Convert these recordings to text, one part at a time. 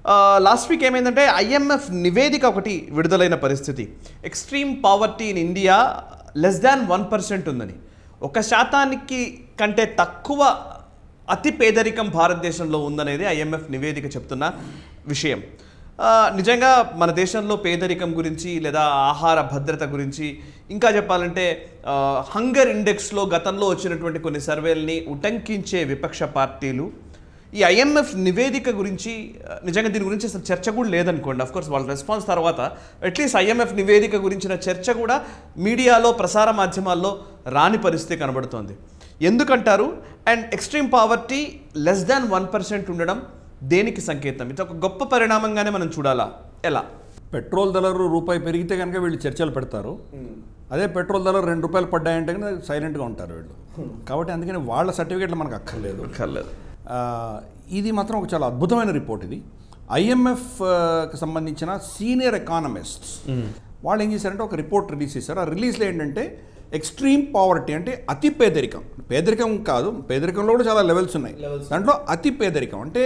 Last week ఏమైందంటే IMF నివేదిక ఒకటి విడుదలైన పరిస్థితి extreme poverty in India less than one percent ఉందని ఒక శాతానికి కంటే తక్కువ అతి పేదరికం భారతదేశంలో ఉందనేది ఐఎంఎఫ్ నివేదిక చెప్తున్న విషయం ఆ, నిజంగా మన దేశంలో పేదరికం గురించి లేదా ఆహార భద్రత గురించి ఇంకా చెప్పాలంటే ఆ, హంగర్ ఇండెక్స్లో గతంలో వచ్చినటువంటి కొన్ని సర్వేల్ని ఉటంకించే విపక్ష పార్టీలు ఈ ఐఎంఎఫ్ నివేదిక గురించి ఆ, నిజంగా దీని గురించి అసలు చర్చ కూడా లేదనుకోండి అఫ్ కోర్స్ వాళ్ళ రెస్పాన్స్ తర్వాత అట్లీస్ట్ ఐఎంఎఫ్ నివేదిక గురించిన చర్చ కూడా మీడియాలో ప్రసార మాధ్యమాల్లో రాని పరిస్థితి కనబడుతోంది ఎందుకంటారు and extreme poverty less than one percent ఉండడం దేనికి సంకేతం ఇది ఒక గొప్ప పరిణామంగానే మనం చూడాలా ఎలా పెట్రోల్ ధరలు రూపాయి పెరిగితే కనుక వీళ్ళు చర్చలు పెడతారు అదే పెట్రోల్ ధరలు రెండు రూపాయలు పడ్డాయంటే కనుక సైలెంట్గా ఉంటారు వీళ్ళు కాబట్టి అందుకని వాళ్ళ సర్టిఫికేట్లు మనకు అక్కర్లేదు కర్లేదు ఆ, ఇది మాత్రం ఒక చాలా అద్భుతమైన రిపోర్ట్ ఇది ఐఎంఎఫ్కి సంబంధించిన సీనియర్ ఎకానమిస్ట్స్ వాళ్ళు ఏం చేశారంటే ఒక రిపోర్ట్ రిలీజ్ చేశారు ఆ రిలీజ్లో ఏంటంటే ఎక్స్ట్రీమ్ పావర్టీ అంటే అతి పేదరికం పేదరికం కాదు పేదరికంలో కూడా చాలా లెవెల్స్ ఉన్నాయి దాంట్లో అతి పేదరికం అంటే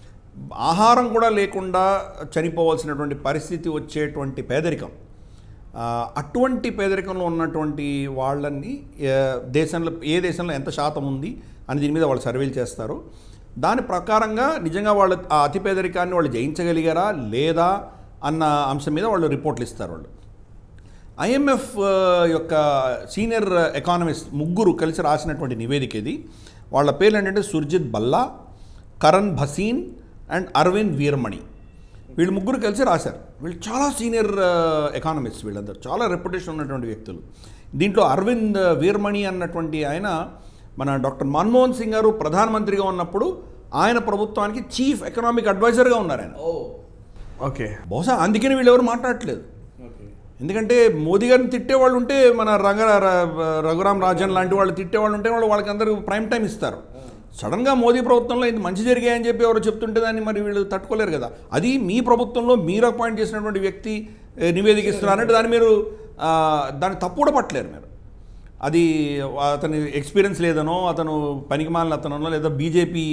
ఆహారం కూడా లేకుండా చనిపోవాల్సినటువంటి పరిస్థితి వచ్చేటువంటి పేదరికం ఆ, అటువంటి పేదరికంలో ఉన్నటువంటి వాళ్ళని ఏ, దేశంలో ఏ దేశంలో ఎంత శాతం ఉంది అని దీని మీద వాళ్ళు సర్వేలు చేస్తారు దాని ప్రకారంగా నిజంగా వాళ్ళు ఆ అతి పేదరికాన్ని వాళ్ళు జయించగలిగారా లేదా అన్న అంశం మీద వాళ్ళు రిపోర్ట్లు ఇస్తారు వాళ్ళు ఐఎంఎఫ్ ఆ, యొక్క సీనియర్ ఎకానమిస్ట్ ముగ్గురు కలిసి రాసినటువంటి నివేదిక ఇది వాళ్ళ పేర్లు ఏంటంటే సుర్జిత్ బల్లా కరణ్ భసీన్ అండ్ అరవింద్ వీరమణి వీళ్ళు ముగ్గురు కలిసి రాశారు వీళ్ళు చాలా సీనియర్ ఎకానమిస్ట్ వీళ్ళందరూ చాలా రెప్యుటేషన్ ఉన్నటువంటి వ్యక్తులు దీంట్లో అరవింద్ వీరమణి అన్నటువంటి ఆయన మన డాక్టర్ మన్మోహన్ సింగ్ గారు ప్రధానమంత్రిగా ఉన్నప్పుడు ఆయన ప్రభుత్వానికి చీఫ్ ఎకనామిక్ అడ్వైజర్గా ఉన్నారు ఆయన ఓకే బహుశా అందుకని వీళ్ళు ఎవరు మాట్లాడట్లేదు ఎందుకంటే మోదీ గారిని తిట్టేవాళ్ళు ఉంటే మన రంగ ర- రఘురామ్ రాజన్ లాంటి వాళ్ళు తిట్టేవాళ్ళు ఉంటే వాళ్ళు వాళ్ళకి అందరూ ప్రైమ్ టైం ఇస్తారు సడన్గా మోదీ ప్రభుత్వంలో ఇది మంచి జరిగాయని చెప్పి ఎవరు చెప్తుంటే దాన్ని మరి వీళ్ళు తట్టుకోలేరు కదా అది మీ ప్రభుత్వంలో మీరు అపాయింట్ చేసినటువంటి వ్యక్తి ఏ, నివేదిక ఇస్తున్నారంటే దాన్ని మీరు ఆ, దాన్ని తప్పు కూడా పట్టలేరు మీరు అది అతని ఎక్స్పీరియన్స్ లేదనో అతను పనికిమాలిన అతనో లేదా బీజేపీ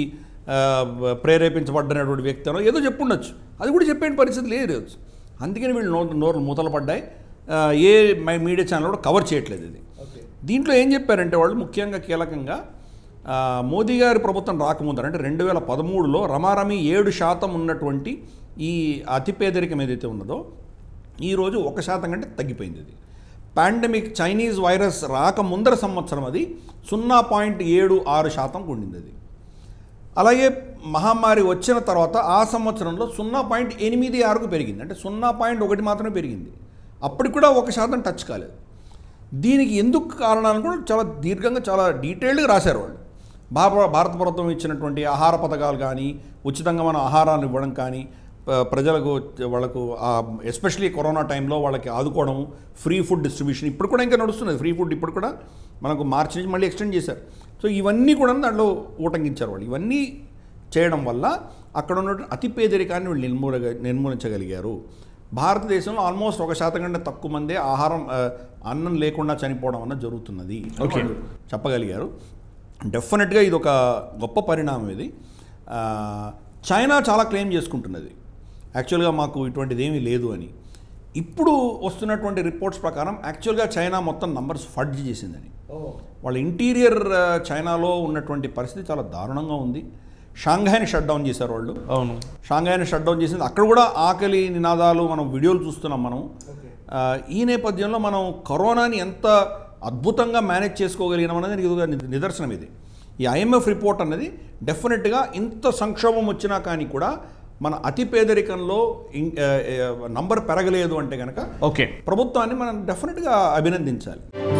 ప్రేరేపించబడ్డనటువంటి వ్యక్తి అనో ఏదో చెప్పుండొచ్చు అది కూడా చెప్పే పరిస్థితి లేదు అందుకని వీళ్ళు నో నోరు మూతలు పడ్డాయి ఆ, ఏ మై- మీడియా ఛానల్ కూడా కవర్ చేయట్లేదు ఇది దీంట్లో ఏం చెప్పారంటే వాళ్ళు ముఖ్యంగా కీలకంగా ఆ, మోదీ గారి ప్రభుత్వం రాకముందర అంటే రెండు వేల పదమూడులో రమారమి ఏడు శాతం ఉన్నటువంటి ఈ అతి పేదరికం ఏదైతే ఉన్నదో ఈరోజు ఒక శాతం కంటే తగ్గిపోయింది ఇది పాండమిక్ చైనీస్ వైరస్ రాక ముందర సంవత్సరం అది సున్నా పాయింట్ ఏడు ఆరు శాతం ఉండింది అది అలాగే మహమ్మారి వచ్చిన తర్వాత ఆ సంవత్సరంలో సున్నా పాయింట్ ఎనిమిది ఆరుకు పెరిగింది అంటే సున్నా పాయింట్ ఒకటి మాత్రమే పెరిగింది అప్పటికి కూడా ఒక శాతం టచ్ కాలేదు దీనికి ఎందుకు కారణాలను కూడా చాలా దీర్ఘంగా చాలా డీటెయిల్డ్గా రాశారు వాళ్ళు భారత భారత ప్రభుత్వం ఇచ్చినటువంటి ఆహార పథకాలు కానీ ఉచితంగా మన ఆహారాన్ని ఇవ్వడం కానీ ప- ప్రజలకు వాళ్ళకు ఎస్పెషలీ కరోనా టైంలో వాళ్ళకి ఆదుకోవడం ఫ్రీ ఫుడ్ డిస్ట్రిబ్యూషన్ ఇప్పుడు కూడా ఇంకా నడుస్తున్నది ఫ్రీ ఫుడ్ ఇప్పుడు కూడా మనకు మార్చి నుంచి మళ్ళీ ఎక్స్టెండ్ చేశారు సో ఇవన్నీ కూడా దాంట్లో ఊటంకించారు వాళ్ళు ఇవన్నీ చేయడం వల్ల అక్కడ ఉన్నటువంటి అతి పేదరికాన్ని వీళ్ళు నిర్మూల నిర్మూలించగలిగారు భారతదేశంలో ఆల్మోస్ట్ ఒక శాతం కంటే తక్కువ మందే ఆహారం ఆ, అన్నం లేకుండా చనిపోవడం అన్నది జరుగుతున్నది అని Okay. వాళ్ళు చెప్పగలిగారు డెఫినెట్గా ఇది ఒక గొప్ప పరిణామం ఇది ఆ, చైనా చాలా క్లెయిమ్ చేసుకుంటున్నది యాక్చువల్గా మాకు ఇటువంటిది ఏమీ లేదు అని ఇప్పుడు వస్తున్నటువంటి రిపోర్ట్స్ ప్రకారం యాక్చువల్గా చైనా మొత్తం నంబర్స్ ఫడ్జ్ చేసిందని వాళ్ళ ఇంటీరియర్ ఆ, చైనాలో ఉన్నటువంటి పరిస్థితి చాలా దారుణంగా ఉంది షాంఘాయిని షట్ డౌన్ చేశారు వాళ్ళు అవును షాంఘాయిని షట్ డౌన్ చేసింది అక్కడ కూడా ఆకలి నినాదాలు మనం వీడియోలు చూస్తున్నాం మనం ఆ, ఈ నేపథ్యంలో మనం కరోనాని ఎంత అద్భుతంగా మేనేజ్ చేసుకోగలిగినాం అనేది ఇది ఒక నిద- నిదర్శనం ఇది ఈ ఐఎంఎఫ్ రిపోర్ట్ అనేది డెఫినెట్గా ఇంత సంక్షోభం వచ్చినా కానీ కూడా మన అతి పేదరికంలో ఇం- ఆ, ఆ, నంబర్ పెరగలేదు అంటే కనుక ఓకే ప్రభుత్వాన్ని మనం డెఫినెట్గా అభినందించాలి